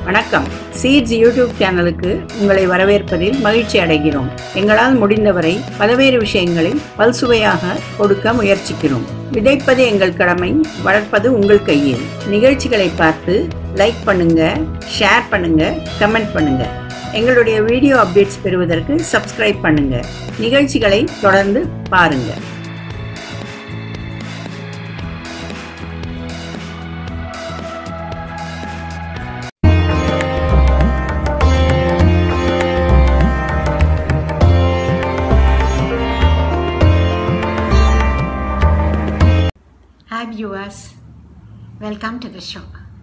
வணக்கம் seeds YouTube சேனலுக்கு உங்களை வரவேற்பதில் மகிழ்ச்சி அடைகிறோம் எங்களால் முடிந்தவரை பல்வேறு விஷயங்களில் பல்சுவையாக கொடுக்க முயற்சிக்கிறோம் விதைப்பது எங்கள் கடமை வளர்ப்பது உங்கள் கையில் நிகழ்ச்சிகளை பார்த்து லைக் பண்ணுங்க ஷேர் பண்ணுங்க கமெண்ட் பண்ணுங்க எங்களுடைய வீடியோ அப்டேட்ஸ் பெறுவதற்கு சப்ஸ்கிரைப் பண்ணுங்க நிகழ்ச்சிகளை தொடர்ந்து பாருங்க Hi viewers, welcome to the show.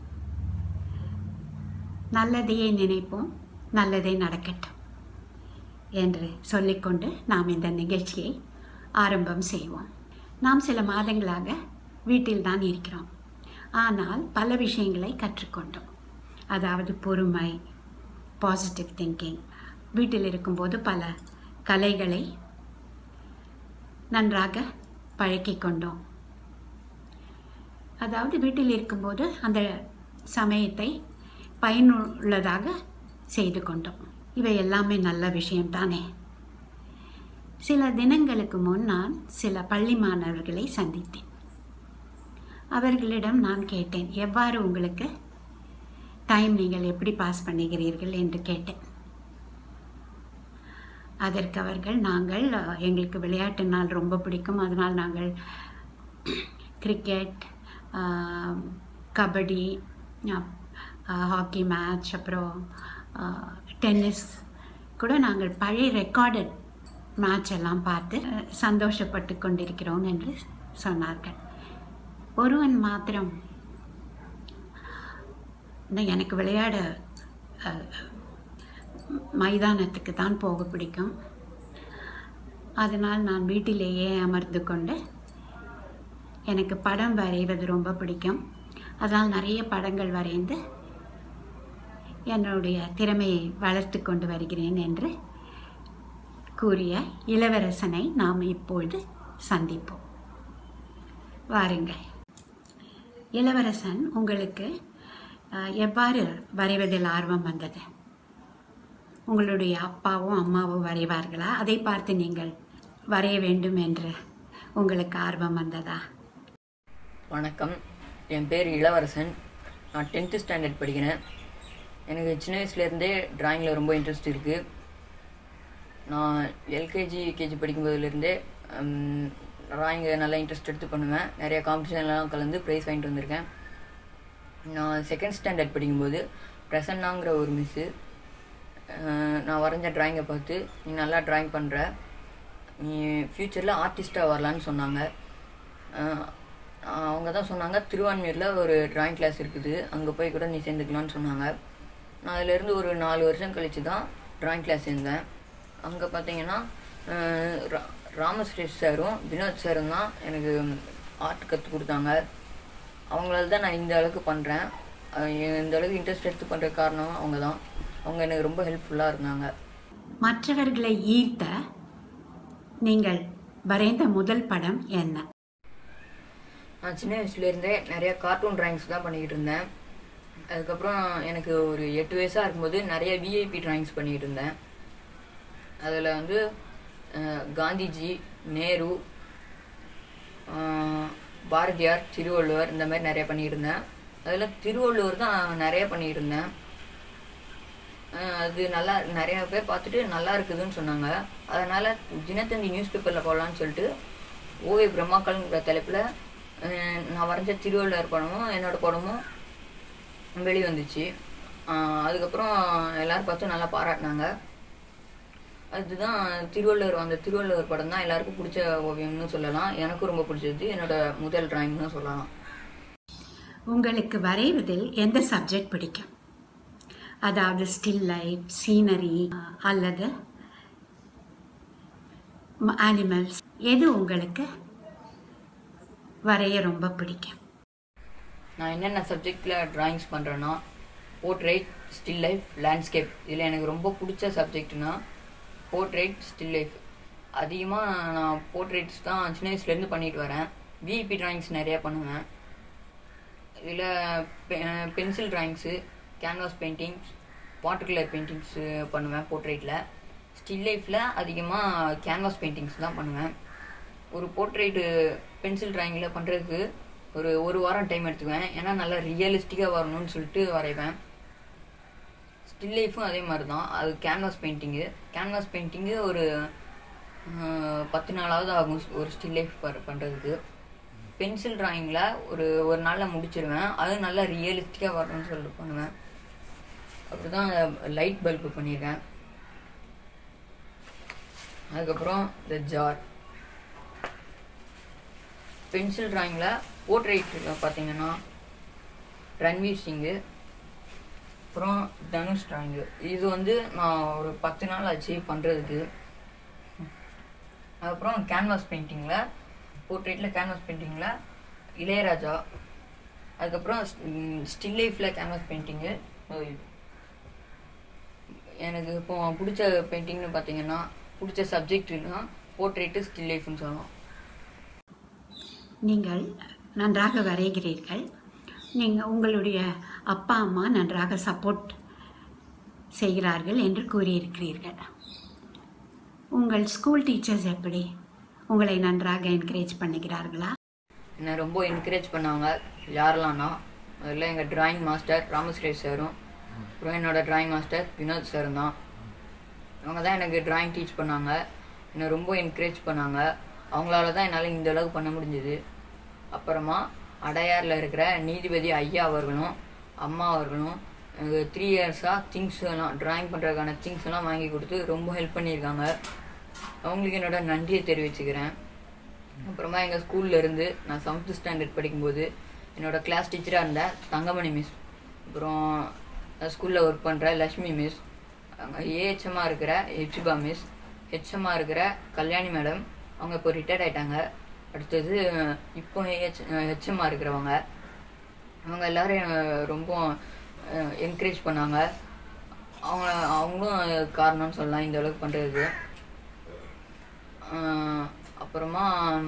நல்லதையே நினைப்போம் நல்லதே நடக்கட்டும் என்று சொல்லிக்கொண்டு நாம் இந்த நிகழ்ச்சியை ஆரம்பம் செய்வோம் நாம் சில மாதங்களாக வீட்டில் தான் இருக்கிறோம் ஆனால் பல விஷயங்களை கற்றுக்கொண்டோம் அதாவது பொறுமை பாசிட்டிவ் திங்கிங் வீட்டில் இருக்கும்போது பல கலைகளை நன்றாக பழக்கிக் கொண்டோம் அதாவது வீட்டில் இருக்கும்போது அந்த சமயத்தை பயனுள்ளதாக செய்து கொண்டோம் இவை எல்லாமே நல்ல விஷயம்தானே சில தினங்களுக்கு முன் நான் சில பள்ளி மாணவர்களை சந்தித்தேன் அவர்களிடம் நான் கேட்டேன் எவ்வாறு உங்களுக்கு டைம் நீங்கள் எப்படி பாஸ் பண்ணுகிறீர்கள் என்று கேட்டேன் அதற்கு அவர்கள் நாங்கள் அஹ், எங்களுக்கு விளையாட்டு நாள் ரொம்ப பிடிக்கும் அதனால் நாங்கள் கிரிக்கெட் ஆஹ், கபடி அப்- ஆஹ், ஹாக்கி மேட்ச் அப்புறம் ஆஹ், டென்னிஸ் கூட நாங்கள் பழைய ரெக்கார்டட் மேட்ச் எல்லாம் பார்த்து அஹ், சந்தோஷப்பட்டு கொண்டிருக்கிறோம் என்று சொன்னார்கள் ஒருவன் மாத்திரம் "நான் எனக்கு விளையாட அஹ், மைதானத்துக்கு தான் போக பிடிக்கும் அதனால் நான் வீட்டிலேயே அமர்ந்து கொண்டு எனக்கு படம் வரைவது ரொம்ப பிடிக்கும் அதனால் நிறைய படங்கள் வரைந்து என்னுடைய திறமையை வளர்த்து கொண்டு வருகிறேன் என்று கூறிய இளவரசனை நாம் இப்பொழுது சந்திப்போம் வாருங்கள் இளவரசன் உங்களுக்கு அஹ், எவ்வாறு வரைவதில் ஆர்வம் வந்தது உங்களுடைய அப்பாவும் அம்மாவும் வரைவார்களா அதை பார்த்து நீங்கள் வரைய வேண்டும் என்று உங்களுக்கு ஆர்வம் வந்ததா வணக்கம் என் பேர் இளவரசன் நான் டென்த்து ஸ்டாண்டர்ட் படிக்கிறேன் எனக்கு சின்ன வயசுலேருந்தே டிராயிங்கில் ரொம்ப இன்ட்ரெஸ்ட் இருக்குது நான் எல்கேஜி யூகேஜி படிக்கும்போதுலேருந்தே டிராயிங்கை நல்லா இன்ட்ரெஸ்ட் எடுத்து பண்ணுவேன் நிறைய காம்படிஷன்லாம் கலந்து ப்ரைஸ் வாங்கிட்டு வந்திருக்கேன் நான் செகண்ட் ஸ்டாண்டர்ட் படிக்கும்போது பிரசன்னாங்கிற ஒரு மிஸ்ஸு நான் வரைஞ்ச டிராயிங்கை பார்த்து நீ நல்லா டிராயிங் பண்ணுற நீ ஃப்யூச்சரில் ஆர்டிஸ்ட்டாக வரலான்னு சொன்னாங்க அஹ் அவங்க தான் சொன்னாங்க திருவான்மையூரில் ஒரு டிராயிங் கிளாஸ் இருக்குது அங்கே போய் கூட நீ சேர்ந்துக்கலான்னு சொன்னாங்க நான் அதிலேருந்து ஒரு நாலு வருஷம் கழிச்சு தான் டிராயிங் கிளாஸ் சேர்ந்தேன் அங்கே பார்த்தீங்கன்னா அஹ் ரா- ராமசுரேஷ் சாரும் வினோத் சாரும் தான் எனக்கு ஆர்ட் கற்றுக் கொடுத்தாங்க அவங்களால தான் நான் இந்த அளவுக்கு பண்ணுறேன் இந்த அளவுக்கு இன்ட்ரெஸ்ட் எடுத்து பண்ணுற காரணம் அவங்க தான் அவங்க எனக்கு ரொம்ப ஹெல்ப்ஃபுல்லாக இருந்தாங்க மற்றவர்களை ஈர்த்த நீங்கள் வரைந்த முதல் படம் என்ன நான் சின்ன வயசுலேருந்தே நிறைய கார்ட்டூன் டிராயிங்ஸ் தான் பண்ணிக்கிட்டு இருந்தேன் அதுக்கப்புறம் எனக்கு ஒரு எட்டு வயசாக இருக்கும்போது நிறைய விஐபி டிராயிங்ஸ் பண்ணிக்கிட்டு இருந்தேன் அதில் வந்து அஹ், காந்திஜி நேரு அஹ், பாரதியார் திருவள்ளுவர் இந்த மாதிரி நிறைய பண்ணிக்கிட்டு இருந்தேன் அதில் திருவள்ளுவர் தான் நான் நிறைய பண்ணிக்கிட்டு இருந்தேன் அஹ், அது நல்லா நிறைய பேர் பார்த்துட்டு நல்லா இருக்குதுன்னு சொன்னாங்க அதனால் தினத்தந்தி நியூஸ் பேப்பரில் போடலான்னு சொல்லிட்டு ஓவிய பிரம்மாக்கள்ங்கிற தலைப்பில் நான் வரைஞ்ச திருவள்ளுவர் படமும் என்னோட படமும் வெளி வந்துச்சு அஹ், அதுக்கப்புறம் எல்லாரும் பார்த்து நல்லா பாராட்டினாங்க அதுதான் திருவள்ளுவர் அந்த திருவள்ளுவர் படம் தான் எல்லாருக்கும் பிடிச்ச ஓவியம்னு சொல்லலாம் எனக்கும் ரொம்ப பிடிச்சது என்னோட முதல் டிராயிங்னு சொல்லலாம் உங்களுக்கு வரைவதில் எந்த சப்ஜெக்ட் பிடிக்கும் அதாவது ஸ்டில் லைஃப் சீனரி அல்லது அனிமல்ஸ் எது உங்களுக்கு வரைய ரொம்ப பிடிக்கும் நான் என்னென்ன சப்ஜெக்டில் டிராயிங்ஸ் பண்ணுறேன்னா போர்ட்ரேட் ஸ்டில் லைஃப் லேண்ட்ஸ்கேப் இதில் எனக்கு ரொம்ப பிடிச்ச சப்ஜெக்ட்னா போர்ட்ரேட் ஸ்டில் லைஃப் அதிகமாக நான் போர்ட்ரேட்ஸ் தான் சின்ன வயசுலேருந்து பண்ணிட்டு வரேன் விஇபி டிராயிங்ஸ் நிறையா பண்ணுவேன் இதில் pencil drawings canvas paintings water colour paintings பண்ணுவேன் போர்ட்ரேட்டில் ஸ்டில் லைஃப்பில் அதிகமாக கேன்வாஸ் பெயிண்டிங்ஸ் தான் பண்ணுவேன் ஒரு போர்ட்ரேட்டு பென்சில் ட்ராயிங்கில் பண்ணுறதுக்கு ஒரு ஒரு வாரம் டைம் எடுத்துக்குவேன் ஏன்னா நல்லா ரியலிஸ்டிக்காக வரணும்னு சொல்லிட்டு வரைவேன் ஸ்டில் லைஃபும் அதே மாதிரி தான் அது கேன்வாஸ் பெயிண்டிங்கு கேன்வாஸ் பெயிண்டிங்கு ஒரு ஆஹ், பத்து நாளாவது ஆகும் ஒரு ஸ்டில் லைஃப் பண்ணுறதுக்கு பென்சில் ட்ராயிங்கில் ஒரு ஒரு நாளில் முடிச்சிருவேன் அது நல்லா ரியலிஸ்டிக்காக வரணும்னு சொல்லிட்டு பண்ணுவேன் அப்படி தான் லைட் பல்பு பண்ணியிருக்கேன் அதுக்கப்புறம் இந்த ஜார் பென்சில் ட்ராயிங்கில் போர்ட்ரைட் பார்த்தீங்கன்னா ரன்வீர் சிங்கு அப்புறம் தனுஷ் ட்ராயிங்கு இது வந்து நான் ஒரு பத்து நாள் ஆச்சு பண்ணுறதுக்கு அதுக்கப்புறம் கேன்வாஸ் பெயிண்டிங்கில் போர்ட்ரேட்டில் கேன்வாஸ் பெயிண்டிங்கில் இளையராஜா அதுக்கப்புறம் ஸ்டில் லைஃப்பில் கேன்வாஸ் பெயிண்டிங்கு எனக்கு இப்போ பிடிச்ச பெயிண்டிங்னு பார்த்தீங்கன்னா பிடிச்ச சப்ஜெக்ட்னா போர்ட்ரேட்டு ஸ்டில் லைஃப்னு சொல்லலாம் நீங்கள் நன்றாக வரைகிறீர்கள் நீங்கள் உங்களுடைய அப்பா அம்மா நன்றாக சப்போர்ட் செய்கிறார்கள் என்று கூறியிருக்கிறீர்கள் உங்கள் ஸ்கூல் டீச்சர்ஸ் எப்படி உங்களை நன்றாக என்கரேஜ் பண்ணுகிறார்களா என்னை ரொம்ப என்கரேஜ் பண்ணாங்க யாரெல்லாம்னா அதில் எங்கள் டிராயிங் மாஸ்டர் ராமஸ்ரேஷ் சாரும் அப்புறம் என்னோட டிராயிங் மாஸ்டர் வினோத் சாரும் தான் அவங்க தான் எனக்கு டிராயிங் டீச் பண்ணாங்க என்னை ரொம்ப என்கரேஜ் பண்ணாங்க அவங்களால தான் என்னால் இந்த அளவுக்கு பண்ண முடிஞ்சது அப்புறமா அடையாரில் இருக்கிற நீதிபதி ஐயா அவர்களும் அம்மா அவர்களும் எனக்கு த்ரீ இயர்ஸாக திங்ஸ் எல்லாம் டிராயிங் பண்ணுறதுக்கான திங்ஸ் எல்லாம் வாங்கி கொடுத்து ரொம்ப ஹெல்ப் பண்ணியிருக்காங்க அவங்களுக்கு என்னோட நன்றியை தெரிவிச்சுக்கிறேன் அப்புறமா எங்கள் ஸ்கூல்ல இருந்து நான் செவன்த் ஸ்டாண்டர்ட் படிக்கும்போது என்னோட கிளாஸ் டீச்சராக இருந்த தங்கமணி மிஸ் அப்புறம் ஸ்கூலில் ஒர்க் பண்ணுற லக்ஷ்மி மிஸ் ஏஹெச்எம்மாக இருக்கிற ஹெச்பா மிஸ் ஹெச்எம்மா இருக்கிற கல்யாணி மேடம் அவங்க இப்போ ரிட்டையர்ட் ஆயிட்டாங்க அடுத்தது இப்போ ஹெச் ஹெச்எம்மா இருக்கிறவங்க அவங்க எல்லாரும் என்னை ரொம்ப என்கரேஜ் பண்ணாங்க அவங்க அவங்களும் காரணம்னு சொல்லலாம் இந்த அளவுக்கு பண்ணுறதுக்கு ஆஹ் அப்புறமா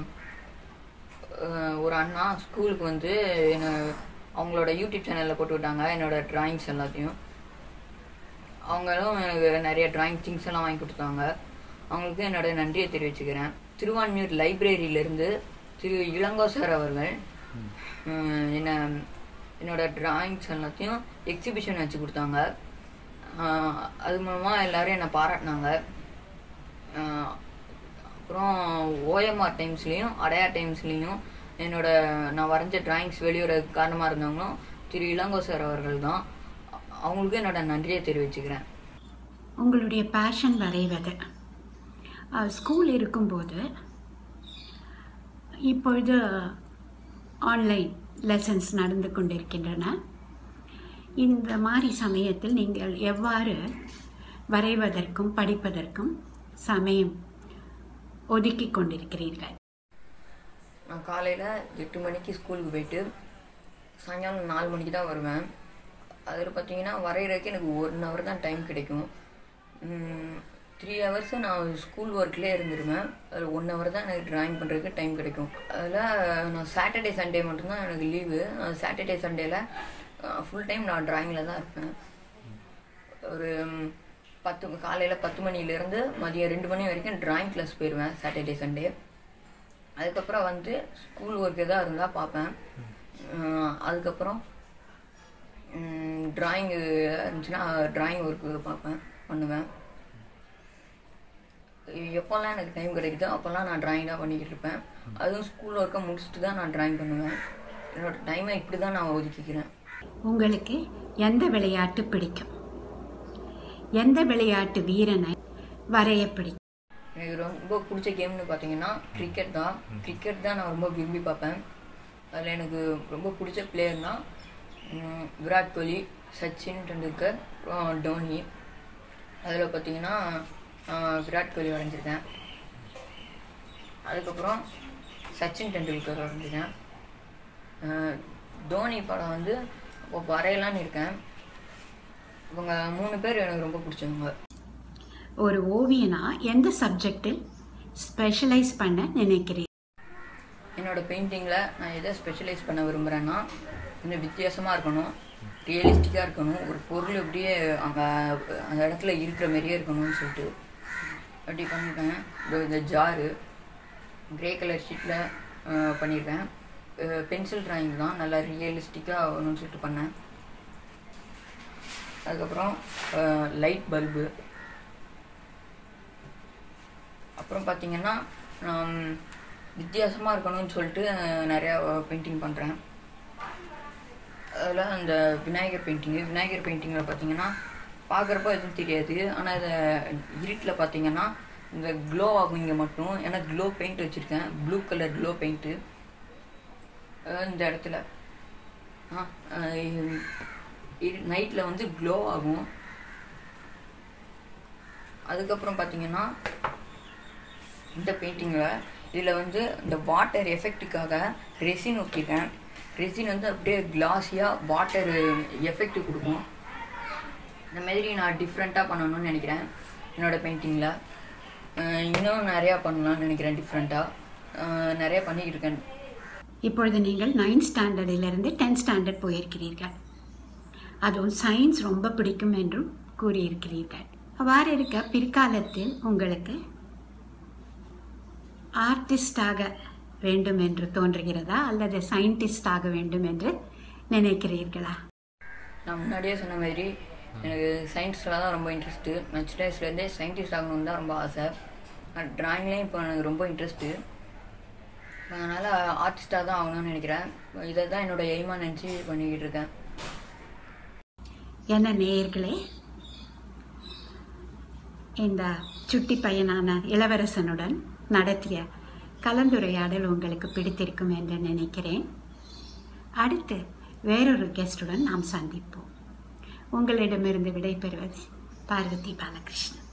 ஆஹ் ஒரு அண்ணா ஸ்கூலுக்கு வந்து என்ன அவங்களோட யூடியூப் சேனலில் போட்டு விட்டாங்க என்னோட டிராயிங்ஸ் எல்லாத்தையும் அவங்களும் எனக்கு நிறைய டிராயிங் திங்ஸ் எல்லாம் வாங்கி கொடுத்தாங்க அவங்களுக்கு என்னோட நன்றியை தெரிவிச்சுக்கிறேன் திருவான்மியூர் லைப்ரரியிலேருந்து திரு இளங்கோ சார் அவர்கள் ஆஹ் என்ன என்னோட டிராயிங்ஸ் எல்லாத்தையும் எக்ஸிபிஷன் வச்சு கொடுத்தாங்க ஆஹ் அது மூலமாக எல்லாரும் என்னை பாராட்டினாங்க ஆஹ் அப்புறம் ஓஎம்ஆர் டைம்ஸ்லேயும் அடையா டைம்ஸ்லேயும் என்னோட நான் வரைஞ்ச டிராயிங்ஸ் வெளியிடறதுக்கு காரணமாக இருந்தவங்களும் திரு இளங்கோ சார் அவர்கள் தான் அவங்களுக்கு என்னோட நன்றியை தெரிவிச்சுக்கிறேன் உங்களுடைய பேஷன் வரைவது அஹ், ஸ்கூல் இருக்கும்போது இப்பொழுது ஆன்லைன் லெசன்ஸ் நடந்து கொண்டிருக்கின்றன இந்த மாதிரி சமயத்தில் நீங்கள் எவ்வாறு வரைவதற்கும் படிப்பதற்கும் சமயம் ஒதுக்கி கொண்டிருக்கிறீர்கள் நான் காலையில் எட்டு மணிக்கு ஸ்கூலுக்கு போயிட்டு சாயங்காலம் நாலு மணிக்கு தான் வருவேன் அதில் பார்த்தீங்கன்னா வரைகிறதுக்கு எனக்கு ஒன் ஹவர் தான் டைம் கிடைக்கும் த்ரீ ஹவர்ஸ் நான் ஸ்கூல் ஒர்க்லேயே இருந்துருவேன் அதில் ஒன் ஹவர் தான் எனக்கு டிராயிங் பண்ணுறதுக்கு டைம் கிடைக்கும் அதில் நான் சாட்டர்டே சண்டே மட்டும்தான் எனக்கு லீவு சாட்டர்டே சண்டேல ஃபுல் டைம் நான் டிராயிங்கில் தான் இருப்பேன் ஒரு ம், பத்து காலையில் பத்து மணிலேருந்து மதியம் ரெண்டு மணி வரைக்கும் டிராயிங் கிளாஸ் போயிடுவேன் சாட்டர்டே சண்டே அதுக்கப்புறம் வந்து ஸ்கூல் ஒர்க் எதாவது இருந்தால் பார்ப்பேன் அஹ் அதுக்கப்புறம் ட்ராயிங் இருந்துச்சுன்னா ட்ராயிங் ஒர்க்கு பார்ப்பேன் பண்ணுவேன் எப்போல்லாம் எனக்கு டைம் கிடைக்குதோ அப்போல்லாம் நான் ட்ராயிங் தான் பண்ணிக்கிட்டு இருப்பேன் அதுவும் ஸ்கூல் ஒர்க்கை முடிச்சுட்டு தான் நான் ட்ராயிங் பண்ணுவேன் என்னோட டைமை இப்படி தான் நான் ஒதுக்கிக்கிறேன் உங்களுக்கு எந்த விளையாட்டு பிடிக்கும் எந்த விளையாட்டு வீரனை வரைய பிடிக்கும் எனக்கு ரொம்ப பிடிச்ச கேம்னு பார்த்தீங்கன்னா கிரிக்கெட் தான் கிரிக்கெட் தான் நான் ரொம்ப விரும்பி பார்ப்பேன் அதில் எனக்கு ரொம்ப பிடிச்ச பிளேயர்னா ம், விராட் கோலி சச்சின் டெண்டுல்கர் அப்புறம் டோனி அதில் பார்த்தீங்கன்னா ஆஹ், விராட் கோலி வரைஞ்சிருக்கேன் அதுக்கப்புறம் சச்சின் டெண்டுல்கர் வரைஞ்சிருக்கேன் ஆஹ், தோனி படம் வந்து இப்போ வரையலான்னு இருக்கேன் இவங்க மூணு பேர் எனக்கு ரொம்ப பிடிச்சவங்க ஒரு ஓவியனா எந்த சப்ஜெக்டில் ஸ்பெஷலைஸ் பண்ண நினைக்கிறீர்கள் என்னோட பெயிண்டிங்கில் நான் எதை ஸ்பெஷலைஸ் பண்ண விரும்புகிறேன்னா கொஞ்சம் வித்தியாசமாக இருக்கணும் ரியலிஸ்டிக்காக இருக்கணும் ஒரு பொருள் அப்படியே அங்கே அந்த இடத்துல இருக்கிற மாதிரியே இருக்கணும்னு சொல்லிட்டு அப்படி பண்ணியிருக்கேன் இதோ இந்த ஜாரு கிரே கலர் ஷீட்டில் பண்ணியிருக்கேன் பென்சில் டிராயிங் தான் நல்லா ரியலிஸ்டிக்காக ஆகணும்னு சொல்லிட்டு பண்ணேன் அதுக்கப்புறம் லைட் பல்பு அப்புறம் பார்த்தீங்கன்னா நான் வித்தியாசமாக இருக்கணும்னு சொல்லிட்டு அஹ், நிறையா பெயிண்டிங் பண்ணுறேன் அதில் அந்த விநாயகர் பெயிண்டிங்கு விநாயகர் பெயிண்டிங்கில் பார்த்தீங்கன்னா பார்க்குறப்ப எதுவும் தெரியாது ஆனால் இதை இருட்டில் பார்த்தீங்கன்னா இந்த க்ளோ ஆகும் இங்கே மட்டும் ஏன்னா க்ளோ பெயிண்ட் வச்சுருக்கேன் ப்ளூ கலர் க்ளோ பெயிண்ட்டு இந்த இடத்துல நைட்டில் வந்து க்ளோ ஆகும் அதுக்கப்புறம் பார்த்தீங்கன்னா இந்த பெயிண்டிங்கில் இதில் வந்து இந்த வாட்டர் எஃபெக்ட்டுக்காக ரெசின் ஊற்றிருக்கேன் ரெசின் வந்து அப்படியே கிளாஸியாக வாட்டர் எஃபெக்ட் கொடுக்கும் இந்த மாதிரி நான் டிஃப்ரெண்ட்டாக பண்ணணும்னு நினைக்கிறேன் என்னோடய பெயிண்டிங்கில் இன்னும் நிறையா பண்ணலாம்னு நினைக்கிறேன் டிஃப்ரெண்ட்டாக நிறையா பண்ணிக்கிட்டு இருக்கேன் இப்பொழுது நீங்கள் நைன்த் ஸ்டாண்டர்டிலிருந்து டென்த் ஸ்டாண்டர்ட் போயிருக்கிறீர்கள் அதுவும் சயின்ஸ் ரொம்ப பிடிக்கும் என்றும் கூறியிருக்கிறீர்கள் அவ்வாறு இருக்க பிற்காலத்தில் உங்களுக்கு ஆர்டிஸ்டாக வேண்டும் என்று தோன்றுகிறதா அல்லது சயின்டிஸ்ட் ஆக வேண்டும் என்று நினைக்கிறீர்களா நான் முன்னாடியே சொன்ன மாதிரி எனக்கு சயின்ஸில் தான் ரொம்ப இன்ட்ரெஸ்ட்டு நான் சின்ன வயசுலேருந்தே சயின்டிஸ்ட் ஆகணும்னு தான் ரொம்ப ஆசை ட்ராயிங்லேயும் இப்போ எனக்கு ரொம்ப இன்ட்ரெஸ்ட்டு அதனால் ஆர்டிஸ்டாக தான் ஆகணும்னு நினைக்கிறேன் இதை தான் என்னோட எய்மாக நினச்சி பண்ணிக்கிட்டு இருக்கேன் என்ன நேயர்களே இந்த சுட்டி பையனான இளவரசனுடன் நடத்திய கலந்துரையாடல் உங்களுக்கு பிடித்திருக்கும் என்று நினைக்கிறேன் அடுத்து வேறொரு கெஸ்டுடன் நாம் சந்திப்போம் உங்களிடமிருந்து விடைபெறுவது பார்வதி பாலகிருஷ்ணன்